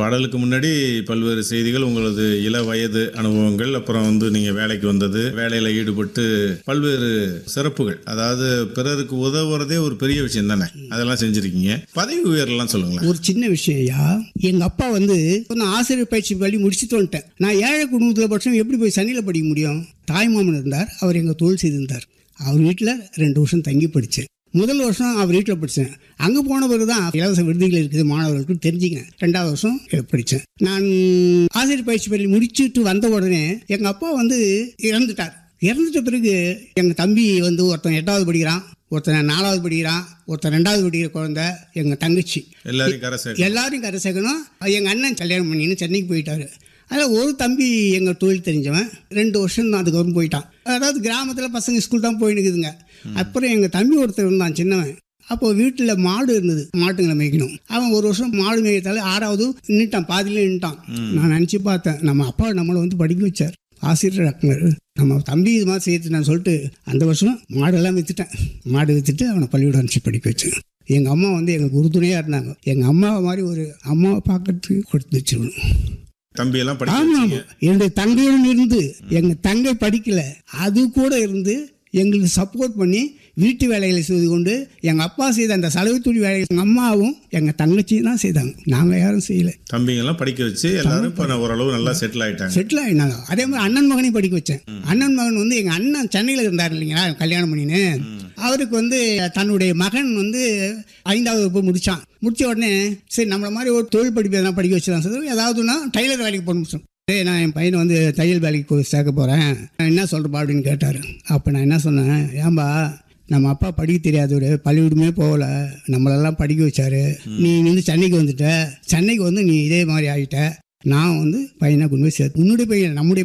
பாடலுக்கு முன்னாடி பல்வேறு செய்திகள் உங்களது இள வயது அனுபவங்கள் அப்புறம் வந்து நீங்கள் வேலைக்கு வந்தது வேலையில் ஈடுபட்டு பல்வேறு சிறப்புகள் அதாவது பிறருக்கு உதவுறதே ஒரு பெரிய விஷயம் தானே அதெல்லாம் செஞ்சுருக்கீங்க பதவி உயர்லாம் சொல்லுங்களேன் ஒரு சின்ன விஷயம் ஐயா எங்க அப்பா வந்து நான் ஆசிரியர் பயிற்சி பள்ளி முடிச்சுட்டு வந்துட்டேன் நான் ஏழை குடும்பத்தில் பட்சம் எப்படி போய் சனியில் படிக்க முடியும் தாய்மாமன் இருந்தார் அவர் எங்கள் தொழில் செய்திருந்தார் அவர் வீட்டில் ரெண்டு வருஷம் தங்கி படித்தேன் முதல் வருஷம் அவர் வீட்டில் படித்தேன் அங்கே போன பிறகு தான் இலவச விடுதிகள் இருக்குது மாணவர்களுக்கு தெரிஞ்சுக்கினேன் ரெண்டாவது வருஷம் படித்தேன் நான் ஆசிரியர் பயிற்சி பள்ளி முடிச்சுட்டு வந்த உடனே எங்கள் அப்பா வந்து இறந்துட்டார் இறந்துட்ட பிறகு எங்கள் தம்பி வந்து ஒருத்தன் எட்டாவது படிக்கிறான் ஒருத்தன் நாலாவது படிக்கிறான் ஒருத்தன் ரெண்டாவது படிக்கிற குழந்தை எங்கள் தங்கச்சி எல்லாரையும் கரை சேர்க்க எல்லாரும் கரை சேர்க்கணும் எங்கள் அண்ணன் கல்யாணம் பண்ணின்னு சென்னைக்கு போயிட்டாரு அதில் ஒரு தம்பி எங்கள் தொழில் தெரிஞ்சவன் ரெண்டு வருஷம் தான் அதுக்கப்புறம் போயிட்டான் அதாவது கிராமத்தில் பசங்க ஸ்கூல் தான் போயினுக்குதுங்க அப்புறம் எங்கள் தம்பி ஒருத்தர் இருந்தான் சின்னவன் அப்போ வீட்டில் மாடு இருந்தது மாட்டுங்களை மேய்க்கணும் அவன் ஒரு வருஷம் மாடு மேய்த்தாலே ஆறாவது நின்றுட்டான் பாதியிலே நின்றுட்டான் நான் நினச்சி பார்த்தேன் நம்ம அப்பா நம்மளை வந்து படிக்க வச்சார் ஆசிரியர் டாக்டர் நம்ம தம்பி இது மாதிரி சேர்த்து நான் சொல்லிட்டு அந்த வருஷம் மாடெல்லாம் விற்றுட்டேன் மாடு விற்றுட்டு அவனை பள்ளிக்கூடம் அனுப்பிச்சு படிக்க வச்சேன் எங்கள் அம்மா வந்து எங்களுக்கு உறுதுணையாக இருந்தாங்க எங்கள் அம்மாவை மாதிரி ஒரு அம்மாவை பார்க்கறதுக்கு கொடுத்து வச்சிருக்கணும் தம்பியெல்லாம் படிக்க ஆமாம் வச்சீங்க. என்னுடைய தங்கையுடன் இருந்து எங்கள் தங்கை படிக்கல அது கூட இருந்து எங்களுக்கு சப்போர்ட் பண்ணி வீட்டு வேலைகளை செய்து கொண்டு எங்கள் அப்பா செய்த அந்த சலவை துணி வேலைகளை எங்கள் அம்மாவும் எங்கள் தங்கச்சியும் தான் செய்தாங்க நாங்கள் யாரும் செய்யலை தம்பிங்கெல்லாம் படிக்க வச்சு எல்லாரும் இப்போ ஓரளவு நல்லா செட்டில் ஆயிட்டாங்க செட்டில் ஆகினாங்க அதே மாதிரி அண்ணன் மகனையும் படிக்க வச்சேன் அண்ணன் மகன் வந்து எங்கள் அண்ணன் சென்னையில் இருந்தார் இல்லைங்களா கல்யாணம் பண்ணின்னு அவருக்கு வந்து தன்னுடைய மகன் வந்து ஐந்தாவது வகுப்பு முடித்தான் முடிச்ச உடனே சரி நம்மள மாதிரி ஒரு தொழில் படிப்பு எதனா படிக்க வச்சுதான் சார் ஏதாவதுன்னா டைலர் வேலைக்கு போகணும் டேய் நான் என் பையனை வந்து தையல் வேலைக்கு போய் சேர்க்க போகிறேன் என்ன சொல்கிறப்பா அப்படின்னு கேட்டார் அப்போ நான் என்ன சொன்னேன் ஏன்பா நம்ம அப்பா படிக்க தெரியாதவர் பள்ளிக்கூடமே போகல நம்மளெல்லாம் படிக்க வச்சாரு நீ வந்து சென்னைக்கு வந்துட்ட சென்னைக்கு வந்து நீ இதே மாதிரி ஆகிட்ட நான் வந்து பையனை கொண்டு போய் சேர்த்து உன்னுடைய பையன் நம்முடைய